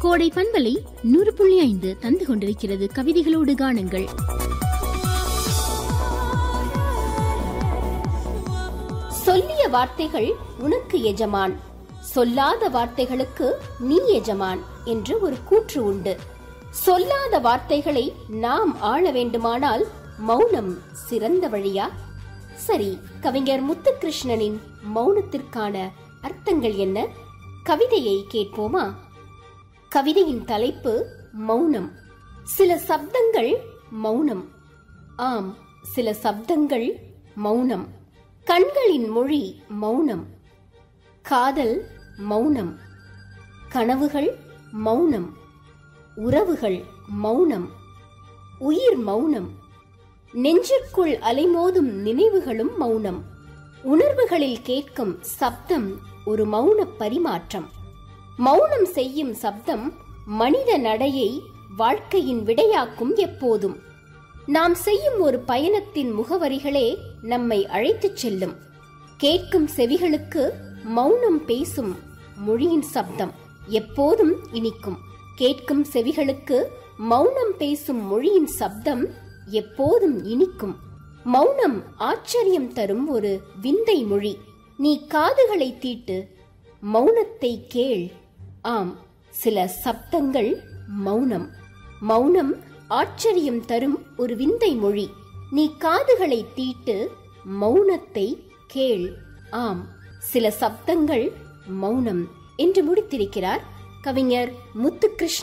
கோடை பண்பலை நூறு புள்ளி ஐந்து தந்து கொண்டிருக்கிறது கவிதைகளோடு காணுங்கள் சொல்லிய வார்த்தைகள் உனக்கு எஜமான் சொல்லாத வார்த்தைகளுக்கு நீ எஜமான் என்று ஒரு கூற்று உண்டு சொல்லாத வார்த்தைகளை நாம் ஆள வேண்டுமானால் மௌனம் சிறந்த வழியா சரி கவிஞர் முத்துகிருஷ்ணனின் மௌனத்திற்கான அர்த்தங்கள் என்ன கவிதையை கேட்போமா கவிதையின் தலைப்பு மௌனம் சில சப்தங்கள் மௌனம் ஆம் சில சப்தங்கள் மௌனம் கண்களின் மொழி மௌனம் காதல் மௌனம் கனவுகள் மௌனம் உறவுகள் மௌனம் உயிர் மௌனம் நெஞ்சிற்குள் அலைமோதும் நினைவுகளும் மௌனம் உணர்வுகளில் கேட்கும் சப்தம் ஒரு மௌன பரிமாற்றம் மௌனம் செய்யும் சப்தம் மனித நடையை வாழ்க்கையின் விடையாக்கும் எப்போதும் நாம் செய்யும் ஒரு பயணத்தின் முகவரிகளே நம்மை அழைத்துச் செல்லும் கேட்கும் செவிகளுக்கு மௌனம் பேசும் மொழியின் சப்தம் எப்போதும் இனிக்கும் கேட்கும் செவிகளுக்கு மௌனம் பேசும் மொழியின் சப்தம் எப்போதும் இனிக்கும் மௌனம் ஆச்சரியம் தரும் ஒரு விந்தை மொழி நீ காதுகளை தீட்டு மௌனத்தை கேள் ஆம் சில சப்தங்கள் மௌனம் மௌனம் ஆச்சரியம் தரும் ஒரு விந்தை மொழி நீ காதுகளை தீட்டு மௌனத்தை கேள் ஆம் சில சப்தங்கள் மௌனம் என்று முடித்திருக்கிறார் கவிஞர் முத்துகிருஷ்ணன்